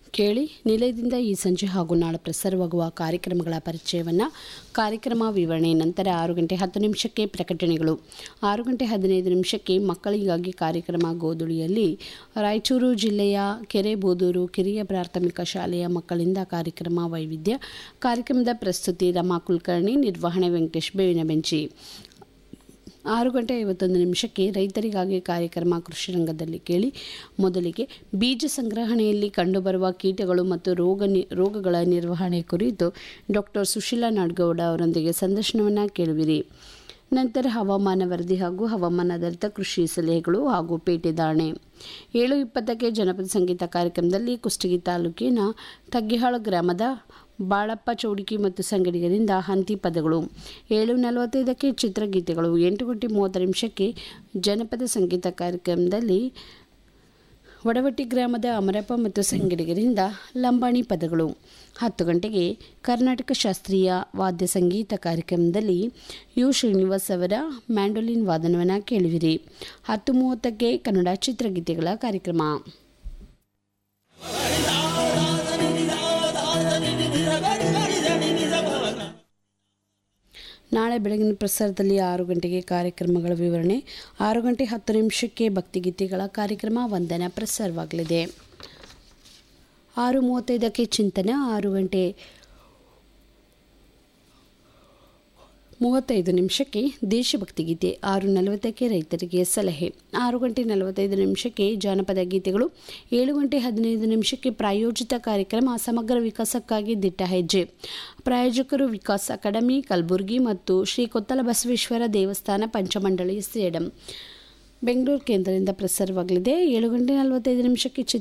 ಕೇಳಿ ನಿಲಯದಿಂದ ಈ ಸಂಜೆ ಹಾಗೂ ನಾಳೆ ಪ್ರಸಾರವಾಗುವ ಕಾರ್ಯಕ್ರಮಗಳ ಪರಿಚಯವನ್ನು ಕಾರ್ಯಕ್ರಮ ವಿವರಣೆ ನಂತರ ಆರು ಗಂಟೆ ಹತ್ತು ನಿಮಿಷಕ್ಕೆ ಪ್ರಕಟಣೆಗಳು ಆರು ಗಂಟೆ ಹದಿನೈದು ನಿಮಿಷಕ್ಕೆ ಮಕ್ಕಳಿಗಾಗಿ ಕಾರ್ಯಕ್ರಮ ಗೋಧುಳಿಯಲ್ಲಿ ರಾಯಚೂರು ಜಿಲ್ಲೆಯ ಕೆರೆಬೋದೂರು ಕಿರಿಯ ಪ್ರಾಥಮಿಕ ಶಾಲೆಯ ಮಕ್ಕಳಿಂದ ಕಾರ್ಯಕ್ರಮ ವೈವಿಧ್ಯ ಕಾರ್ಯಕ್ರಮದ ಪ್ರಸ್ತುತಿ ರಮಾ ಕುಲಕರ್ಣಿ ನಿರ್ವಹಣೆ ವೆಂಕಟೇಶ್ ಬೇವಿನ ಬೆಂಚಿ ಆರು ಗಂಟೆ ಐವತ್ತೊಂದು ನಿಮಿಷಕ್ಕೆ ರೈತರಿಗಾಗಿ ಕಾರ್ಯಕ್ರಮ ಕೃಷಿ ರಂಗದಲ್ಲಿ ಕೇಳಿ ಮೊದಲಿಗೆ ಬೀಜ ಸಂಗ್ರಹಣೆಯಲ್ಲಿ ಕಂಡುಬರುವ ಕೀಟಗಳು ಮತ್ತು ರೋಗ ನಿ ರೋಗಗಳ ನಿರ್ವಹಣೆ ಕುರಿತು ಡಾಕ್ಟರ್ ಸುಶೀಲಾ ನಾಡ್ಗೌಡ ಅವರೊಂದಿಗೆ ಸಂದರ್ಶನವನ್ನು ಕೇಳುವಿರಿ ನಂತರ ಹವಾಮಾನ ವರದಿ ಹಾಗೂ ಹವಾಮಾನಾಧಾರಿತ ಕೃಷಿ ಸಲಹೆಗಳು ಹಾಗೂ ಪೇಟೆ ದಾಣೆ ಏಳು ಇಪ್ಪತ್ತಕ್ಕೆ ಜನಪದ ಸಂಗೀತ ಕಾರ್ಯಕ್ರಮದಲ್ಲಿ ಕುಷ್ಟಗಿ ತಾಲೂಕಿನ ತಗ್ಗಿಹಾಳ ಗ್ರಾಮದ ಬಾಳಪ್ಪ ಚೌಡಿಕಿ ಮತ್ತು ಸಂಗಡಿಗರಿಂದ ಹಂತಿ ಪದಗಳು ಏಳು ನಲವತ್ತೈದಕ್ಕೆ ಚಿತ್ರಗೀತೆಗಳು ಎಂಟು ಗಂಟೆ ಮೂವತ್ತು ನಿಮಿಷಕ್ಕೆ ಜನಪದ ಸಂಗೀತ ಕಾರ್ಯಕ್ರಮದಲ್ಲಿ ಒಡವಟ್ಟಿ ಗ್ರಾಮದ ಅಮರಪ್ಪ ಮತ್ತು ಸಂಗಡಿಗರಿಂದ ಲಂಬಾಣಿ ಪದಗಳು ಹತ್ತು ಗಂಟೆಗೆ ಕರ್ನಾಟಕ ಶಾಸ್ತ್ರೀಯ ವಾದ್ಯ ಸಂಗೀತ ಕಾರ್ಯಕ್ರಮದಲ್ಲಿ ಯು ಶ್ರೀನಿವಾಸ್ ಅವರ ಮ್ಯಾಂಡೋಲಿನ್ ವಾದನವನ್ನು ಕೇಳುವಿರಿ ಹತ್ತು ಮೂವತ್ತಕ್ಕೆ ಕನ್ನಡ ಚಿತ್ರಗೀತೆಗಳ ಕಾರ್ಯಕ್ರಮ ನಾಳೆ ಬೆಳಗಿನ ಪ್ರಸಾರದಲ್ಲಿ ಆರು ಗಂಟೆಗೆ ಕಾರ್ಯಕ್ರಮಗಳ ವಿವರಣೆ ಆರು ಗಂಟೆ ಹತ್ತು ನಿಮಿಷಕ್ಕೆ ಭಕ್ತಿಗೀತೆಗಳ ಕಾರ್ಯಕ್ರಮ ವಂದನ ಪ್ರಸಾರವಾಗಲಿದೆ ಆರು ಮೂವತ್ತೈದಕ್ಕೆ ಚಿಂತನೆ ಆರು ಗಂಟೆ ಮೂವತ್ತೈದು ನಿಮಿಷಕ್ಕೆ ದೇಶಭಕ್ತಿ ಗೀತೆ ಆರು ನಲವತ್ತಕ್ಕೆ ರೈತರಿಗೆ ಸಲಹೆ ಆರು ಗಂಟೆ ನಲವತ್ತೈದು ನಿಮಿಷಕ್ಕೆ ಜಾನಪದ ಗೀತೆಗಳು ಏಳು ಗಂಟೆ ಹದಿನೈದು ನಿಮಿಷಕ್ಕೆ ಪ್ರಾಯೋಜಿತ ಕಾರ್ಯಕ್ರಮ ಸಮಗ್ರ ವಿಕಾಸಕ್ಕಾಗಿ ದಿಟ್ಟ ಹೆಜ್ಜೆ ಪ್ರಾಯೋಜಕರು ವಿಕಾಸ್ ಅಕಾಡೆಮಿ ಕಲಬುರಗಿ ಮತ್ತು ಶ್ರೀ ಕೊತ್ತಲ ಬಸವೇಶ್ವರ ದೇವಸ್ಥಾನ ಪಂಚಮಂಡಳಿ ಸೇಡಂ ಬೆಂಗಳೂರು ಕೇಂದ್ರದಿಂದ ಪ್ರಸಾರವಾಗಲಿದೆ ಏಳು ಗಂಟೆ ನಲವತ್ತೈದು ನಿಮಿಷಕ್ಕೆ ಚಿತ್ರ